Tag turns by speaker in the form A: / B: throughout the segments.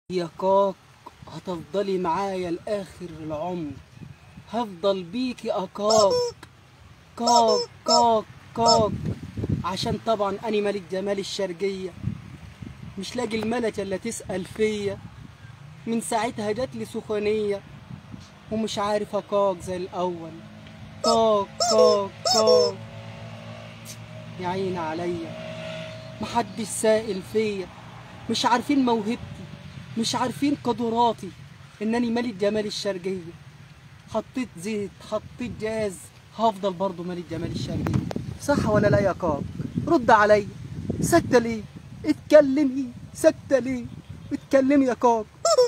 A: يا كاك هتفضلي معايا لاخر العمر هفضل بيكي اكاك كاك كاك كاك عشان طبعا اني ملك جمال الشرقية مش لاقي الملكة اللي تسأل فيا من ساعتها جاتلي سخونية ومش عارف اكاك زي الاول كاك كاك كاك يا عيني عليا محدش سائل فيا مش عارفين موهبتي مش عارفين قدراتي انني ملك جمال الشرقية حطيت زيت حطيت جاز هفضل برضه ملك جمال الشرقية صح ولا لا يا كاك رد عليا سكتة ليه اتكلمي سكتة ليه اتكلمي يا كاك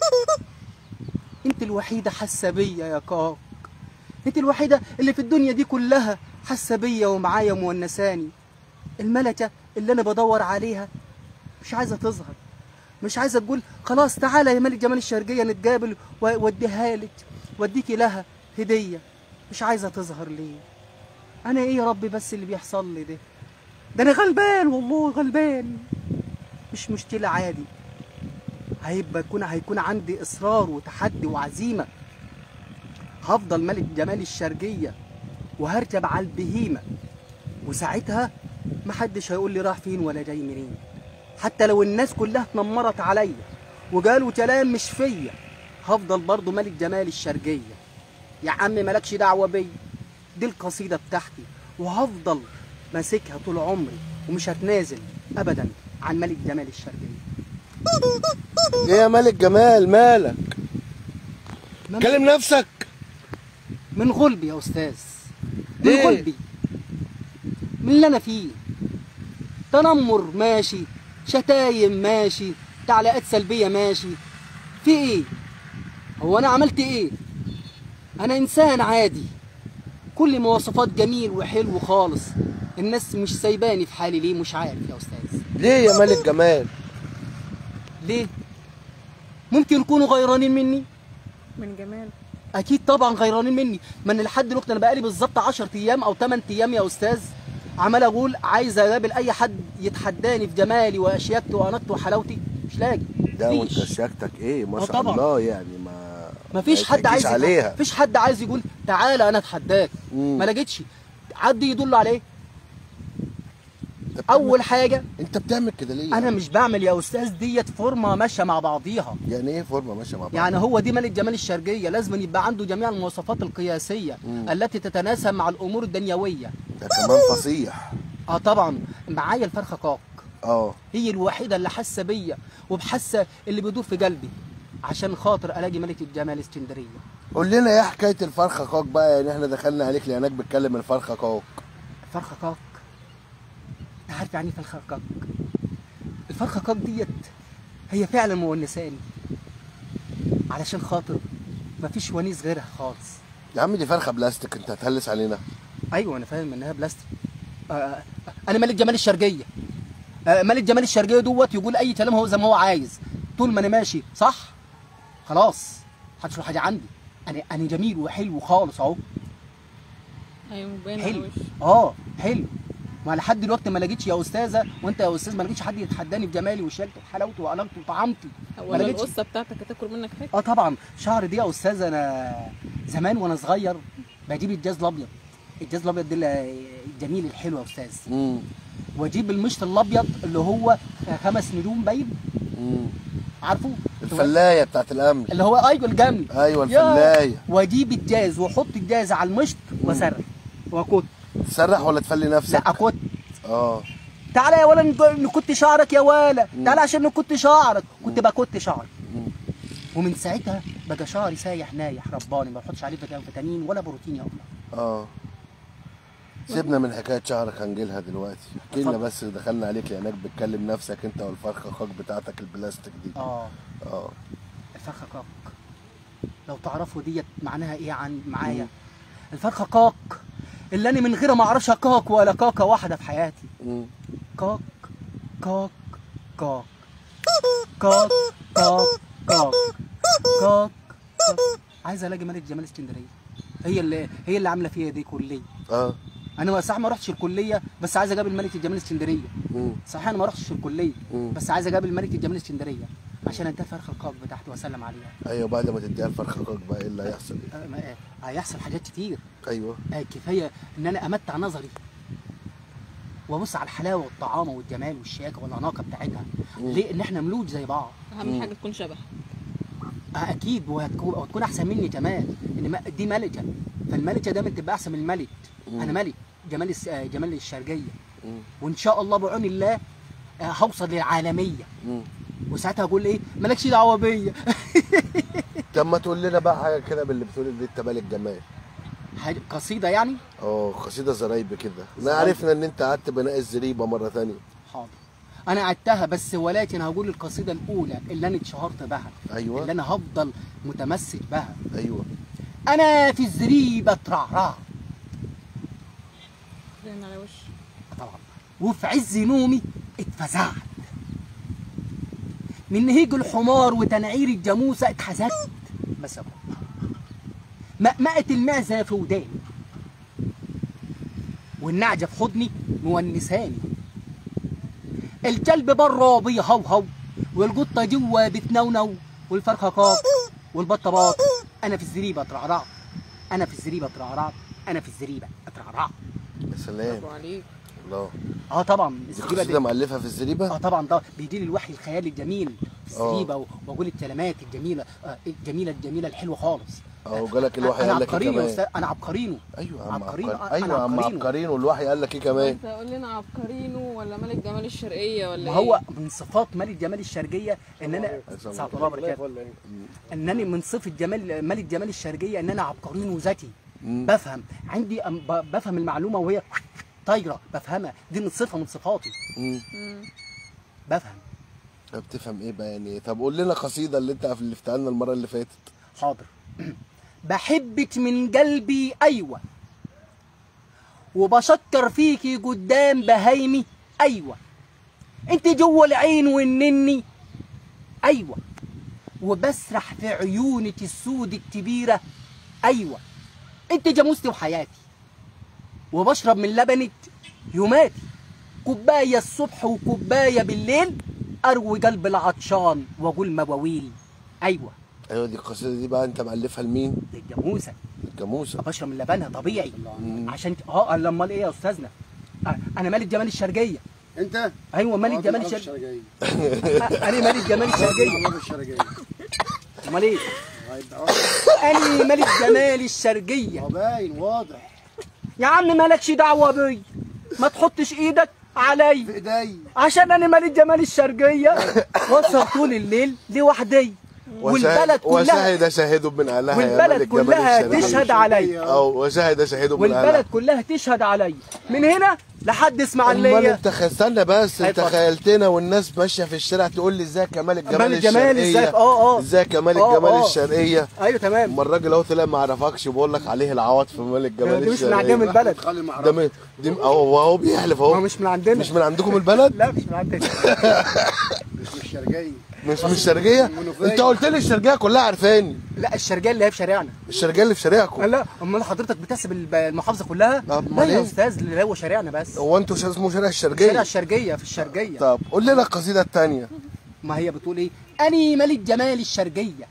A: انت الوحيدة حاسة بيا يا كاك انت الوحيدة اللي في الدنيا دي كلها حاسة بيا ومعايا مونساني الملكة اللي انا بدور عليها مش عايزة تظهر مش عايزة تقول خلاص تعالى يا ملك جمال الشرقية نتقابل واديها لك واديكي لها هدية مش عايزة تظهر ليه انا ايه يا ربي بس اللي بيحصل لي ده ده انا غلبان والله غلبان مش مشكلة عادي هيبقى يكون هيكون عندي اصرار وتحدي وعزيمة هفضل ملك جمال الشرقية وهركب على البهيمة وساعتها محدش هيقول لي راح فين ولا جاي منين حتى لو الناس كلها اتنمرت عليا وقالوا كلام مش فيا هفضل برضه ملك جمال الشرقية يا عم مالكش دعوة بيا دي القصيدة بتاعتي وهفضل ماسكها طول عمري ومش هتنازل ابدا عن ملك جمال الشرقية
B: ايه يا ملك جمال مالك
A: ما-
B: كلم نفسك
A: من غلبي يا استاذ من
B: ليه؟
A: غلبي من اللي انا فيه تنمر ماشي شتايم ماشي تعليقات سلبيه ماشي في ايه هو انا عملت ايه انا انسان عادي كل مواصفات جميل وحلو خالص الناس مش سايباني في حالي ليه مش عارف يا استاذ
B: ليه يا ملك جمال
A: ليه ممكن يكونوا غيرانين مني
C: من جمال
A: اكيد طبعا غيرانين مني ما انا لحد دلوقتي انا بقالي بالظبط 10 ايام او 8 ايام يا استاذ عمال اقول عايز اقابل اي حد يتحداني في جمالي واشياكتي واناقتي وحلاوتي مش لاقي
B: ده وانت
A: مفيش.
B: شياكتك ايه ما
A: آه
B: شاء
A: طبعا.
B: الله يعني ما
A: مفيش
B: ما
A: حد
B: يتحكيش
A: عايز
B: عليها
A: مفيش حد عايز يقول تعالى انا اتحداك
B: مم.
A: ما لقيتش حد يدل عليه
B: أنت بتعمل-
A: اول حاجه
B: انت بتعمل كده ليه
A: انا مش بعمل يا استاذ ديت فورمه ماشيه مع بعضيها
B: يعني ايه فورمه ماشيه مع بعض
A: يعني هو دي ملك جمال الشرقيه لازم يبقى عنده جميع المواصفات القياسيه
B: مم.
A: التي تتناسب مع الامور الدنيويه
B: ده كمان فصيح
A: اه طبعا معايا الفرخه كاك
B: اه
A: هي الوحيده اللي حاسه بيا وبحاسه اللي بيدور في قلبي عشان خاطر الاقي ملكه جمال اسكندريه
B: قول لنا ايه حكايه الفرخه كاك بقى يعني احنا دخلنا عليك لانك بتكلم الفرخه كاك
A: الفرخه كاك انت عارف يعني ايه فرخه كاك الفرخه كاك ديت هي فعلا مونساني علشان خاطر مفيش ونيس غيرها خالص
B: يا عم دي فرخه بلاستيك انت هتهلس علينا
A: ايوه انا فاهم انها بلاستيك آه آه، انا ملك جمال الشرقيه آه ملك جمال الشرقيه دوت يقول اي كلام هو زي ما هو عايز طول ما انا ماشي صح خلاص محدش له حاجه عندي انا انا جميل وحلو خالص اهو
C: ايوه باين على
A: حلو
C: وشي
A: اه حلو ما لحد دلوقتي ما لقيتش يا استاذه وانت يا استاذ ما لقيتش حد يتحداني بجمالي وشياكتي وحلاوتي واناقتي وطعامتي
C: هو
A: ما
C: لو
A: لقيتش.
C: القصه بتاعتك هتاكل منك حاجه
A: اه طبعا شعر دي يا استاذ انا زمان وانا صغير بجيب الجاز الابيض الجاز الابيض ده اللي- الجميل الحلو يا استاذ
B: امم
A: واجيب المشط الابيض اللي هو خمس نجوم باين
B: امم
A: عارفه
B: الفلايه بتاعت الامل
A: اللي هو ايوه الجمل
B: ايوه
A: يا-
B: الفلايه
A: واجيب الجاز واحط الجاز على المشط واسرح واكت
B: تسرح ولا تفلي نفسك
A: لا اكت
B: اه
A: تعالى يا ولا نج- نكت شعرك يا ولا تعالى عشان نكت شعرك كنت بكت شعري
B: مم.
A: ومن ساعتها بقى شعري سايح نايح رباني ما بحطش عليه فيتامين- فيتامين ولا بروتين يا الله
B: اه سيبنا من حكايه شعرك هنجيلها دلوقتي احكي لنا
A: اتفضل.
B: بس دخلنا عليك لانك بتكلم نفسك انت والفرخه خاك بتاعتك البلاستيك دي
A: اه
B: اه
A: الفرخه كاك لو تعرفوا ديت معناها ايه عن معايا الفرخه كاك اللي انا من غيرها ما اعرفش كاك ولا كاكه واحده في حياتي
B: مم.
A: كاك كاك كاك كاك كاك كاك كاك كاك عايز الاقي ملك جمال اسكندريه هي اللي هي اللي عامله فيها دي كليه
B: اه
A: انا صح ما رحتش الكليه بس عايز اقابل ملك الجمال اسكندريه
B: مم.
A: صحيح انا ما رحتش الكليه
B: مم.
A: بس عايز اقابل ملك الجمال اسكندريه عشان اديها فرخ القاق بتاعتي واسلم عليها
B: ايوه بعد ما تديها الفرخه كوك بقى ايه اللي هيحصل ايه
A: آه، ما- آه، هيحصل حاجات كتير
B: ايوه
A: آه، كفايه ان انا امتع نظري وابص على الحلاوه والطعامه والجمال والشياكه والاناقه بتاعتها
B: مم.
A: ليه ان احنا ملوك زي بعض
C: اهم حاجه تكون شبه
A: آه، اكيد وهتكون وهتكون احسن مني كمان ان ما- دي ملكه فالملكه دايما تبقى احسن من الملك
B: مم.
A: انا ملك جمال الس- آه، جمال الشرقيه
B: مم.
A: وان شاء الله بعون الله آه، هوصل للعالميه
B: مم.
A: وساعتها هقول ايه مالكش دعوه بيا
B: طب ما تقول لنا بقى حاجه كده باللي بتقول ان انت مالك جمال
A: حاجة- قصيده يعني
B: اه قصيده زرايب كده ما
A: زرايب.
B: عرفنا ان انت قعدت بناء الزريبه مره ثانيه
A: حاضر انا عدتها بس ولكن هقول القصيده الاولى اللي انا اتشهرت بها
B: ايوه
A: اللي انا هفضل متمسك بها
B: ايوه
A: انا في الزريبه ترعرع
C: باين على وش
A: طبعا وفي عز نومي اتفزعت من نهيج الحمار وتنعير الجاموسه اتحزنت بس أهو. مأمأة المعزة في وداني والنعجة في حضني مونساني الكلب بره بيهوهو والقطة جوا بتنونو والفرخة قاق والبطة باط أنا في الزريبة ترعرع أنا في الزريبة ترعرع أنا في الزريبة اترعرع
B: يا سلام
C: برافو عليك
B: الله
A: اه طبعا
B: دي
A: الزريبة
B: قصيده
A: دي
B: مؤلفها في الزريبه
A: اه طبعا ده بيدي لي الوحي الخيالي الجميل في
B: آه.
A: الزريبة و- واقول الكلمات الجميله آه الجميله الجميله الحلوه خالص
B: اه وجالك الوحي
A: انا
B: قال لك ايه
A: عبقرينو يا
B: كمان
A: استاذ انا عبقرينو
B: ايوه يا عم
A: عبقرينو،
B: عبقري
A: أنا
B: ايوه يا عم
A: عبقرينو.
B: عبقرينو والوحي قال لك ايه كمان
C: انت قول لنا عبقرينو ولا ملك جمال الشرقيه ولا
A: ما هو
C: ايه
A: من صفات ملك جمال الشرقيه ان انا
B: السلام
A: ساعة الله وبركاته انني من صفه جمال ملك جمال الشرقيه ان انا عبقرينو ذكي
B: مم.
A: بفهم عندي أم- ب- بفهم المعلومه وهي طايره بفهمها دي من صفه من صفاتي
B: مم.
C: مم.
A: بفهم
B: طب بتفهم ايه بقى يعني طب قول لنا قصيده اللي انت الفتها لنا المره اللي فاتت
A: حاضر بحبك من قلبي ايوه وبشكر فيكي قدام بهايمي ايوه انت جوه العين والنني ايوه وبسرح في عيونك السود الكبيره ايوه انت جاموستي وحياتي وبشرب من لبنك يوماتي كوبايه الصبح وكوبايه بالليل اروي قلب العطشان واقول مواويل ايوه
B: ايوه دي القصيده دي بقى انت مؤلفها لمين
A: دي الجاموسه
B: الجاموسه
A: بشرب من لبنها طبيعي
B: مم.
A: عشان ك- اه قال امال ايه يا استاذنا آه، انا مالك جمال الشرقيه
D: انت
A: ايوه مالك
D: آه،
A: جمال
D: معرفش
A: الشرقيه
D: الشرقية.
A: انا مالك جمال الشرقيه
D: معرفش الشرقية.
A: امال ايه
D: هيبقى واضح.
A: انا مالك جمال الشرقيه
D: هو باين واضح
A: يا عم مالكش دعوه بي ما تحطش ايدك
D: في
A: علي
D: ايدي
A: عشان انا مالك جمال الشرقيه واسهر طول الليل لوحدي والبلد كلها
B: وشهد شاهد من اهلها يا
A: والبلد
B: ملك جمال
A: كلها
B: الشرقية.
A: تشهد علي
B: او وشهد شاهد من اهلها
A: والبلد كلها تشهد علي من هنا لحد
B: امال
A: اسماعيليه
B: انت خ- استنى بس انت
A: اتفضل.
B: خيلتنا والناس ماشيه في الشارع تقول لي ازيك يا ملك جمال
A: ملك جمال،
B: الشرقيه
A: ازيك؟ اه، اه.
B: ازيك يا ملك
A: اه،
B: جمال
A: اه.
B: الشرقيه
A: ايوه تمام
B: اما الراجل اهو طلع ما عرفكش بيقول لك عليه العوض في ملك جمال
A: دي مش من
B: الشرقيه
A: عندنا البلد
D: خلي
B: ده
D: معرفة
B: من دي اهو هو بيحلف
A: ما هو
B: اهو
A: مش من عندنا
B: مش من عندكم البلد
A: لا مش من عندنا
D: مش من الشرقية
B: مش من الشرقيه
D: المنوفية.
B: انت قلت لي الشرقيه كلها عارفاني
A: لا الشرقيه اللي هي في شارعنا
B: الشرقيه اللي في شارعكم
A: لا امال حضرتك بتحسب الب- المحافظه كلها
B: طب
A: لا
B: امال
A: يا
B: ايه؟
A: استاذ اللي هو شارعنا بس
B: هو انتوا شا- اسمه شارع
A: شارع
B: الشرقيه
A: الشرقيه في الشرقيه
B: طب قول لنا القصيده الثانيه
A: ما هي بتقول ايه اني ملك جمال الشرقيه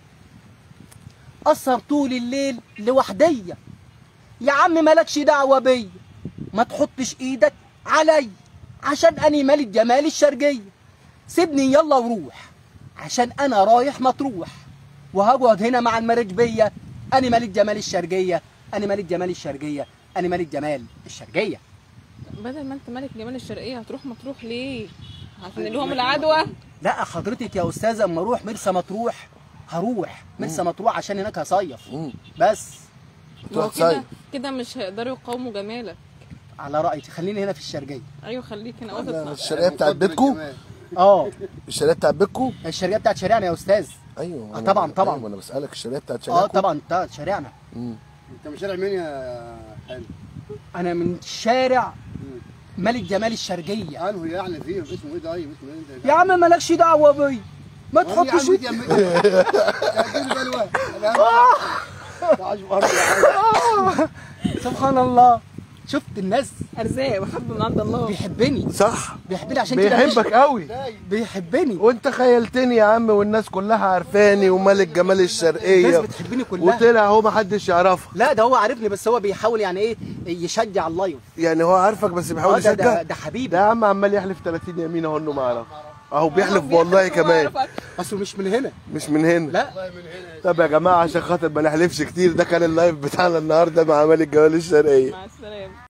A: اسهر طول الليل لوحدية يا عم مالكش دعوه بيا ما تحطش ايدك علي عشان اني ملك جمال الشرقيه سيبني يلا وروح عشان انا رايح مطروح وهقعد هنا مع المراكبيه اني ملك جمال الشرقيه اني ملك جمال الشرقيه اني ملك جمال الشرقيه
C: بدل ما انت ملك جمال الشرقيه هتروح مطروح ليه عشان لهم العدوى
A: لا حضرتك يا استاذه اما اروح مرسى مطروح هروح مرسى مطروح عشان هناك هصيف
B: مم.
A: بس
C: ما هو
B: تروح
C: كده
B: صيف
C: كده مش هيقدروا يقاوموا جمالك
A: على رايك خليني هنا في الشرقيه
C: ايوه خليك هنا قلت
B: لا،
C: اطلع
B: الشرقيه بتاعت
D: مقدر
B: بيتكم
D: الجمال.
A: اه
B: الشرقيه بتاعت بيتكم
A: الشرقيه بتاعت شارعنا يا استاذ
B: ايوه
A: آه،
B: أنا-
A: طبعاً، طبعاً.
B: ايوه انا بسالك الشرقيه بتاعت
A: اه
B: شارعكم
A: طبعا بتاعت شارعنا
B: مم.
D: انت من شارع مين يا حلو؟
A: انا من شارع
D: مم.
A: ملك جمال الشرقيه
D: انه يعني فيه اسمه ايه ده ايوه اسمه ايه انت
A: يا عم مالكش دعوه بي ما
D: يا عم
A: تحطش
D: يا عم اديني بالوان تعال في ارض يا عم
A: سبحان الله شفت الناس
C: ارزاق وحب من عند الله
A: بيحبني
B: صح
A: بيحبني عشان كده مش-
B: بيحبك قوي
A: بيحبني
B: وانت خيلتني يا عم والناس كلها عارفاني وملك جمال
A: الناس
B: الشرقيه
A: بتحبني كلها
B: وطلع هو محدش يعرفها
A: لا ده هو عارفني بس هو بيحاول يعني ايه يشجع اللايف
B: يعني هو عارفك بس بيحاول
A: آه، ده, ده,
B: يشجع
A: ده حبيبي
B: ده يا عم عمال يحلف 30 يمين اهو انه ما يعرف اهو بيحلف والله كمان
A: اصله مش من هنا
B: مش من هنا
A: لا
B: طب يا جماعه عشان خاطر ما نحلفش كتير ده كان اللايف بتاعنا النهارده مع ملك جمال الشرقيه
C: مع السلامه